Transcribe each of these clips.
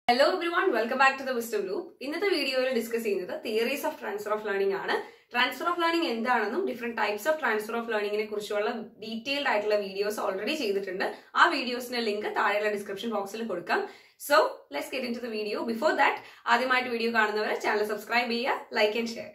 Hello everyone welcome back to the wisdom loop ഇന്നത്തെ വീഡിയോയിൽ discuss ചെയ്യുന്നത് theories of transfer of learning ആണ് transfer of learning എന്താണെന്നും different types of transfer of ലേണിംഗിനെ കുറിച്ചുള്ള detailed ആയിട്ടുള്ള വീഡിയോസ് ഓൾറെഡി ചെയ്തിട്ടുണ്ട് ആ വീഡിയോസിന്റെ ലിങ്ക് താഴെയുള്ള ഡിസ്ക്രിപ്ഷൻ ബോക്സിൽ കൊടുക്കാം so let's get into the video before that ആദ്യമായിട്ട് വീഡിയോ കാണുന്നവരെ ചാനൽ സബ്സ്ക്രൈബ് ചെയ്യുക ലൈക്ക് ആൻഡ് ഷെയർ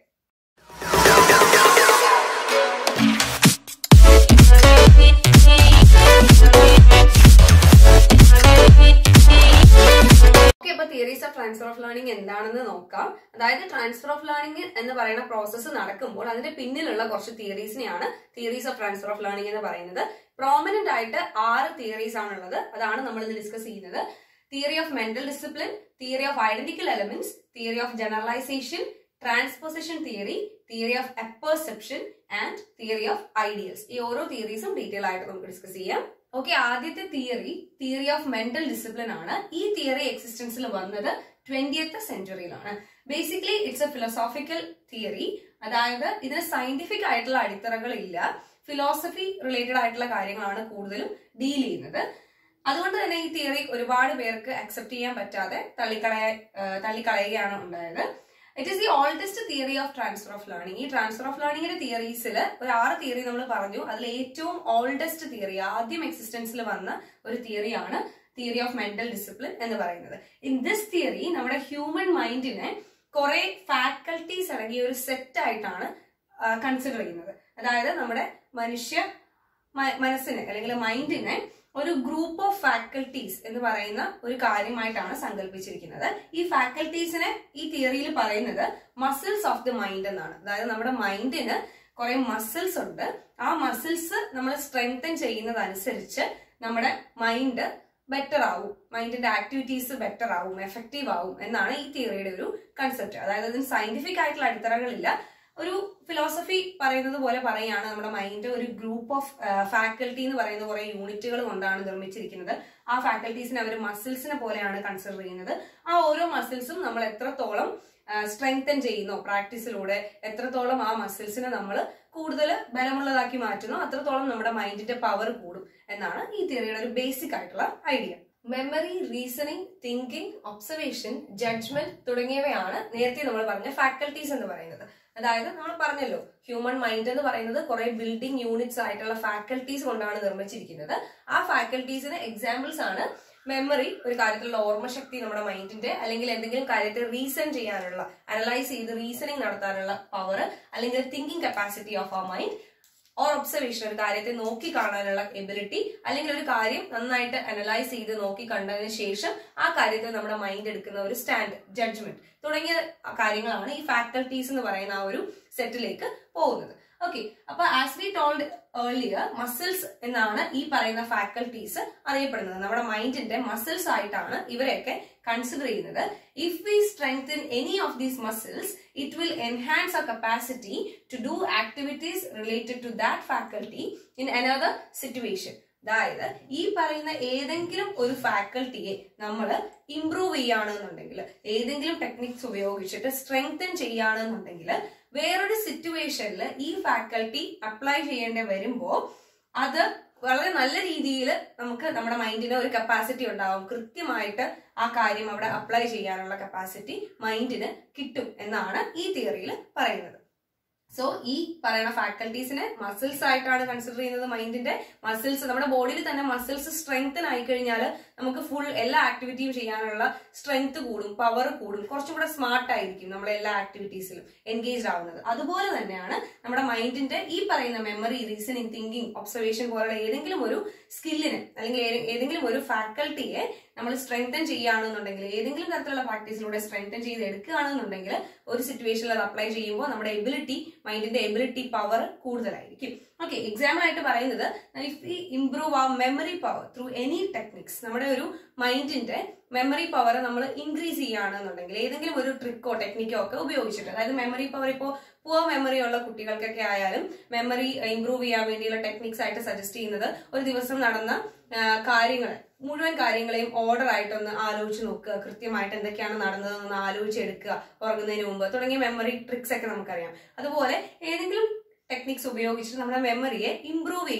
ഓക്കെ അപ്പൊ theories of transfer of learning എന്താണെന്ന് നോക്കാം അതായത് ട്രാൻസ്ഫർ ഓഫ് ലേണിംഗ് എന്ന് പറയുന്ന പ്രോസസ്സ് നടക്കുമ്പോൾ അതിന്റെ പിന്നിലുള്ള കുറച്ച് തിയറീസിനെയാണ് theories of transfer of learning എന്ന് പറയുന്നത് പ്രോമിനന്റ് ആയിട്ട് ആറ് തിയറീസ് ആണുള്ളത് അതാണ് നമ്മൾ ഇന്ന് ഡിസ്കസ് ചെയ്യുന്നത് theory of mental discipline theory of identical elements theory of generalization transposition theory theory of apperception and theory of ideals ഈ ഓരോ തിയറീസും ഡീറ്റെയിൽ ആയിട്ട് നമുക്ക് ഡിസ്കസ് ചെയ്യാം ഓക്കെ ആദ്യത്തെ theory theory of mental discipline ആണ് ഈ തിയറി എക്സിസ്റ്റൻസിൽ വന്നത് ട്വന്റിയത്ത് സെഞ്ചുറിയിലാണ് basically it's a philosophical theory അതായത് ഇതിന് സയന്റിഫിക് ആയിട്ടുള്ള അടിത്തറകളില്ല ഫിലോസഫി റിലേറ്റഡ് ആയിട്ടുള്ള കാര്യങ്ങളാണ് കൂടുതലും ഡീൽ ചെയ്യുന്നത് അതുകൊണ്ട് തന്നെ ഈ തിയറി ഒരുപാട് പേർക്ക് അക്സെപ്റ്റ് ചെയ്യാൻ പറ്റാതെ തള്ളിക്കളയ തള്ളിക്കളയുകയാണ് ഉണ്ടായത് it is the oldest theory of transfer of learning ഈ ട്രാൻസ്ഫർ ഓഫ് ലേണിംഗിന്റെ തിയറീസിൽ ഒരു ആറ് തിയറി നമ്മൾ പറഞ്ഞു അതിൽ ഏറ്റവും ഓൾഡസ്റ്റ് തിയറി ആദ്യം എക്സിസ്റ്റൻസിൽ വന്ന ഒരു തിയറിയാണ് തിയറി ഓഫ് മെന്റൽ ഡിസിപ്ലിൻ എന്ന് പറയുന്നത് ഇൻ ദിസ് തിയറി നമ്മുടെ ഹ്യൂമൻ മൈൻഡിനെ കുറെ ഫാക്കൽറ്റീസ് അടങ്ങിയ ഒരു സെറ്റ് ആയിട്ടാണ് കൺസിഡർ ചെയ്യുന്നത് അതായത് നമ്മുടെ മനുഷ്യ മനസ്സിനെ അല്ലെങ്കിൽ മൈൻഡിനെ ഒരു ഗ്രൂപ്പ് ഓഫ് ഫാക്കൽറ്റീസ് എന്ന് പറയുന്ന ഒരു കാര്യമായിട്ടാണ് സങ്കല്പിച്ചിരിക്കുന്നത് ഈ ഫാക്കൽറ്റീസിനെ ഈ തിയറിയിൽ പറയുന്നത് മസിൽസ് ഓഫ് ദി മൈൻഡ് എന്നാണ് അതായത് നമ്മുടെ മൈൻഡിന് കുറെ മസിൽസ് ഉണ്ട് ആ മസിൽസ് നമ്മൾ സ്ട്രെങ്തൻ ചെയ്യുന്നതനുസരിച്ച് നമ്മുടെ മൈൻഡ് ബെറ്റർ ആവും മൈൻഡിന്റെ ആക്ടിവിറ്റീസ് ബെറ്റർ ആവും എഫക്റ്റീവ് ആവും എന്നാണ് ഈ തിയറിയുടെ ഒരു കൺസെപ്റ്റ് അതായത് അതിന് സയന്റിഫിക് ആയിട്ടുള്ള അടിത്തറകളില്ല ഒരു ഫിലോസഫി പറയുന്നത് പോലെ പറയുകയാണ് നമ്മുടെ മൈൻഡ് ഒരു ഗ്രൂപ്പ് ഓഫ് ഫാക്കൽറ്റി എന്ന് പറയുന്ന കുറെ യൂണിറ്റുകൾ കൊണ്ടാണ് നിർമ്മിച്ചിരിക്കുന്നത് ആ ഫാക്കൽറ്റീസിനെ അവർ മസിൽസിനെ പോലെയാണ് കൺസിഡർ ചെയ്യുന്നത് ആ ഓരോ മസിൽസും നമ്മൾ എത്രത്തോളം സ്ട്രെങ്തൻ ചെയ്യുന്നോ പ്രാക്ടീസിലൂടെ എത്രത്തോളം ആ മസിൽസിനെ നമ്മൾ കൂടുതൽ ബലമുള്ളതാക്കി മാറ്റുന്നോ അത്രത്തോളം നമ്മുടെ മൈൻഡിന്റെ പവർ കൂടും എന്നാണ് ഈ തിയറിയുടെ ഒരു ബേസിക് ആയിട്ടുള്ള idea memory reasoning thinking observation judgment തുടങ്ങിയവയാണ് നേരത്തെ നമ്മൾ പറഞ്ഞ ഫാക്കൽറ്റീസ് എന്ന് പറയുന്നത് അതായത് നമ്മൾ പറഞ്ഞല്ലോ ഹ്യൂമൻ മൈൻഡ് എന്ന് പറയുന്നത് കുറെ ബിൽഡിംഗ് യൂണിറ്റ്സ് ആയിട്ടുള്ള ഫാക്കൽറ്റീസ് കൊണ്ടാണ് നിർമ്മിച്ചിരിക്കുന്നത് ആ ഫാക്കൽറ്റീസിന് എക്സാമ്പിൾസ് ആണ് മെമ്മറി ഒരു കാര്യത്തിലുള്ള ഓർമ്മശക്തി നമ്മുടെ മൈൻഡിന്റെ അല്ലെങ്കിൽ എന്തെങ്കിലും കാര്യത്തെ റീസൺ ചെയ്യാനുള്ള അനലൈസ് ചെയ്ത് റീസണിങ് നടത്താനുള്ള പവർ അല്ലെങ്കിൽ തിങ്കിങ് കപ്പാസിറ്റി ഓഫ് ആ മൈൻഡ് ഓർ ഒബ്സർവേഷൻ ഒരു കാര്യത്തെ നോക്കി കാണാനുള്ള എബിലിറ്റി അല്ലെങ്കിൽ ഒരു കാര്യം നന്നായിട്ട് അനലൈസ് ചെയ്ത് നോക്കി കണ്ടതിന് ശേഷം ആ കാര്യത്തെ നമ്മുടെ മൈൻഡ് എടുക്കുന്ന ഒരു സ്റ്റാൻഡ് ജഡ്ജ്മെന്റ് തുടങ്ങിയ കാര്യങ്ങളാണ് ഈ ഫാക്കൽറ്റീസ് എന്ന് പറയുന്ന ആ ഒരു സെറ്റിലേക്ക് പോകുന്നത് ഓക്കെ അപ്പൊ as we told earlier muscles എന്നാണ് ഈ പറയുന്ന ഫാക്കൽറ്റീസ് അറിയപ്പെടുന്നത് നമ്മുടെ മൈൻഡിന്റെ മസിൽസ് ആയിട്ടാണ് ഇവരെയൊക്കെ കൺസിഡർ ചെയ്യുന്നത് if we strengthen any of these muscles it will enhance a capacity to do activities related to that faculty in another situation അതായത് ഈ പറയുന്ന ഏതെങ്കിലും ഒരു ഫാക്കൽറ്റിയെ നമ്മൾ ഇംപ്രൂവ് ചെയ്യുകയാണെന്നുണ്ടെങ്കിൽ ഏതെങ്കിലും ടെക്നിക്സ് ഉപയോഗിച്ചിട്ട് സ്ട്രെങ്തൻ ചെയ്യുകയാണെന്നുണ്ടെങ്കിൽ വേറൊരു സിറ്റുവേഷനിൽ ഈ ഫാക്കൽറ്റി അപ്ലൈ ചെയ്യേണ്ടി വരുമ്പോൾ അത് വളരെ നല്ല രീതിയിൽ നമുക്ക് നമ്മുടെ മൈൻഡിന് ഒരു കപ്പാസിറ്റി ഉണ്ടാവും കൃത്യമായിട്ട് ആ കാര്യം അവിടെ അപ്ലൈ ചെയ്യാനുള്ള കപ്പാസിറ്റി മൈൻഡിന് കിട്ടും എന്നാണ് ഈ തിയറിയിൽ പറയുന്നത് സോ ഈ പറയുന്ന ഫാക്കൽറ്റീസിനെ മസിൽസ് ആയിട്ടാണ് കൺസിഡർ ചെയ്യുന്നത് മൈൻഡിന്റെ മസിൽസ് നമ്മുടെ ബോഡിയിൽ തന്നെ മസിൽസ് സ്ട്രെങ്തൻ ആയി കഴിഞ്ഞാൽ നമുക്ക് ഫുൾ എല്ലാ ആക്ടിവിറ്റിയും ചെയ്യാനുള്ള സ്ട്രെങ്ത് കൂടും പവർ കൂടും കുറച്ചും കൂടെ സ്മാർട്ട് ആയിരിക്കും നമ്മുടെ എല്ലാ ആക്ടിവിറ്റീസിലും എൻഗേജ് ആവുന്നത് അതുപോലെ തന്നെയാണ് നമ്മുടെ മൈൻഡിന്റെ ഈ പറയുന്ന മെമ്മറി റീസണിങ് തിങ്കിങ് ഒബ്സർവേഷൻ പോലുള്ള ഏതെങ്കിലും ഒരു സ്കില്ലിന് അല്ലെങ്കിൽ ഏതെങ്കിലും ഒരു ഫാക്കൽറ്റിയെ നമ്മൾ സ്ട്രെങ്തൻ ചെയ്യുകയാണെന്നുണ്ടെങ്കിൽ ഏതെങ്കിലും തരത്തിലുള്ള പ്രാക്ടീസിലൂടെ സ്ട്രെങ്തൻ ചെയ്ത് എടുക്കുകയാണെന്നുണ്ടെങ്കിൽ ഒരു സിറ്റുവേഷനിൽ അത് അപ്ലൈ ചെയ്യുമ്പോൾ നമ്മുടെ എബിലിറ്റി മൈൻഡിന്റെ എബിലിറ്റി പവർ കൂടുതലായിരിക്കും ഓക്കെ എക്സാമ്പിൾ ആയിട്ട് പറയുന്നത് if we improve a memory power through any techniques നമ്മുടെ ഒരു മൈൻഡിന്റെ മെമ്മറി പവർ നമ്മൾ ഇൻക്രീസ് ചെയ്യുകയാണെന്നുണ്ടെങ്കിൽ ഏതെങ്കിലും ഒരു ട്രിക്കോ ടെക്നിക്കോ ഒക്കെ ഉപയോഗിച്ചിട്ട് അതായത് മെമ്മറി പവർ ഇപ്പോൾ പുവർ മെമ്മറി ഉള്ള കുട്ടികൾക്കൊക്കെ ആയാലും മെമ്മറി ഇംപ്രൂവ് ചെയ്യാൻ വേണ്ടിയുള്ള ടെക്നിക്സ് ആയിട്ട് സജസ്റ്റ് ചെയ്യുന്നത് ഒരു ദിവസം നടന്ന കാര്യങ്ങൾ മുഴുവൻ കാര്യങ്ങളെയും ഓർഡർ ആയിട്ടൊന്ന് ആലോചിച്ച് നോക്കുക കൃത്യമായിട്ട് എന്തൊക്കെയാണ് നടന്നതെന്ന് ആലോചിച്ചെടുക്കുക ഉറങ്ങുന്നതിന് മുമ്പ് തുടങ്ങിയ മെമ്മറി ട്രിക്സ് ഒക്കെ നമുക്കറിയാം അതുപോലെ ഏതെങ്കിലും ടെക്നിക്സ് ഉപയോഗിച്ചിട്ട് നമ്മുടെ മെമ്മറിയെ ഇംപ്രൂവ് ചെയ്തു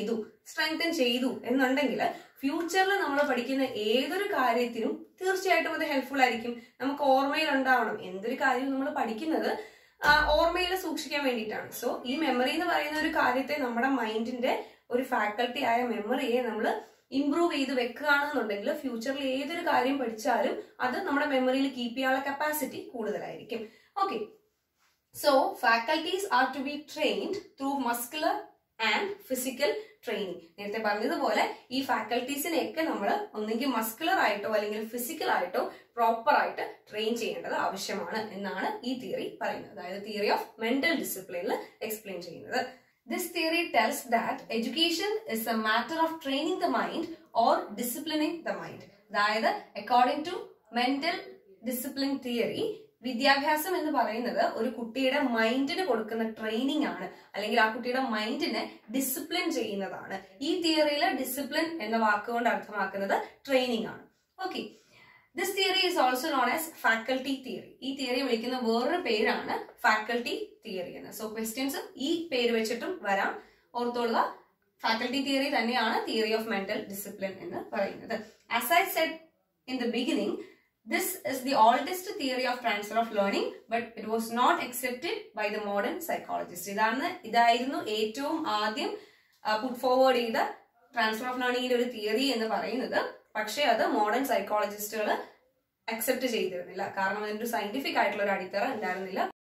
സ്ട്രെങ്തൻ ചെയ്തു എന്നുണ്ടെങ്കിൽ ഫ്യൂച്ചറിൽ നമ്മൾ പഠിക്കുന്ന ഏതൊരു കാര്യത്തിനും തീർച്ചയായിട്ടും അത് ഹെൽപ്ഫുൾ ആയിരിക്കും നമുക്ക് ഓർമ്മയിൽ ഉണ്ടാവണം എന്തൊരു കാര്യം നമ്മൾ പഠിക്കുന്നത് ഓർമ്മയിൽ സൂക്ഷിക്കാൻ വേണ്ടിയിട്ടാണ് സോ ഈ മെമ്മറി എന്ന് പറയുന്ന ഒരു കാര്യത്തെ നമ്മുടെ മൈൻഡിന്റെ ഒരു ഫാക്കൽറ്റി ആയ മെമ്മറിയെ നമ്മൾ ഇംപ്രൂവ് ചെയ്ത് വെക്കുകയാണെന്നുണ്ടെങ്കിൽ ഫ്യൂച്ചറിൽ ഏതൊരു കാര്യം പഠിച്ചാലും അത് നമ്മുടെ മെമ്മറിയിൽ കീപ്പ് ചെയ്യാനുള്ള കപ്പാസിറ്റി കൂടുതലായിരിക്കും okay so faculties are to be trained through muscular and physical training നേരത്തെ പറഞ്ഞതുപോലെ ഈ ഫാക്കൽറ്റീസിനെയൊക്കെ നമ്മൾ ഒന്നെങ്കിൽ മസ്കുലർ ആയിട്ടോ അല്ലെങ്കിൽ ഫിസിക്കൽ ആയിട്ടോ പ്രോപ്പർ ആയിട്ട് ട്രെയിൻ ചെയ്യേണ്ടത് ആവശ്യമാണ് എന്നാണ് ഈ തിയറി പറയുന്നത് അതായത് തിയറി ഓഫ് മെന്റൽ ഡിസിപ്ലിനിൽ എക്സ്പ്ലെയിൻ ചെയ്യുന്നത് this theory tells that education is a matter of training the mind or disciplining the mind അതായത് according to mental discipline theory വിദ്യാഭ്യാസം എന്ന് പറയുന്നത് ഒരു കുട്ടിയുടെ മൈൻഡിന് കൊടുക്കുന്ന ട്രെയിനിങ് ആണ് അല്ലെങ്കിൽ ആ കുട്ടിയുടെ മൈൻഡിനെ ഡിസിപ്ലിൻ ചെയ്യുന്നതാണ് ഈ തിയറിയിൽ ഡിസിപ്ലിൻ എന്ന വാക്കുകൊണ്ട് അർത്ഥമാക്കുന്നത് ട്രെയിനിങ് ആണ് okay this theory is also known as faculty theory ഈ തിയറി വിളിക്കുന്ന വേറൊരു പേരാണ് ഫാക്കൽറ്റി തിയറി എന്ന് സോ ക്വസ്റ്റ്യൻസ് ഈ പേര് വെച്ചിട്ടും വരാം ഓർത്തോളുക ഫാക്കൽറ്റി തിയറി തന്നെയാണ് തിയറി ഓഫ് മെന്റൽ ഡിസിപ്ലിൻ എന്ന് പറയുന്നത് as I said in the beginning This is the oldest theory of transfer of learning, but it was not accepted by the modern psychologists. ഇതാണ് ഇതായിരുന്നു ഏറ്റവും ആദ്യം പുട്ട് ഫോർവേഡ് ചെയ്ത transfer of ലേണിംഗിന്റെ ഒരു theory എന്ന് പറയുന്നത് പക്ഷേ അത് മോഡേൺ സൈക്കോളജിസ്റ്റുകൾ അക്സെപ്റ്റ് ചെയ്തിരുന്നില്ല കാരണം അതിന്റെ ഒരു സയന്റിഫിക് ആയിട്ടുള്ള ഒരു അടിത്തറ ഉണ്ടായിരുന്നില്ല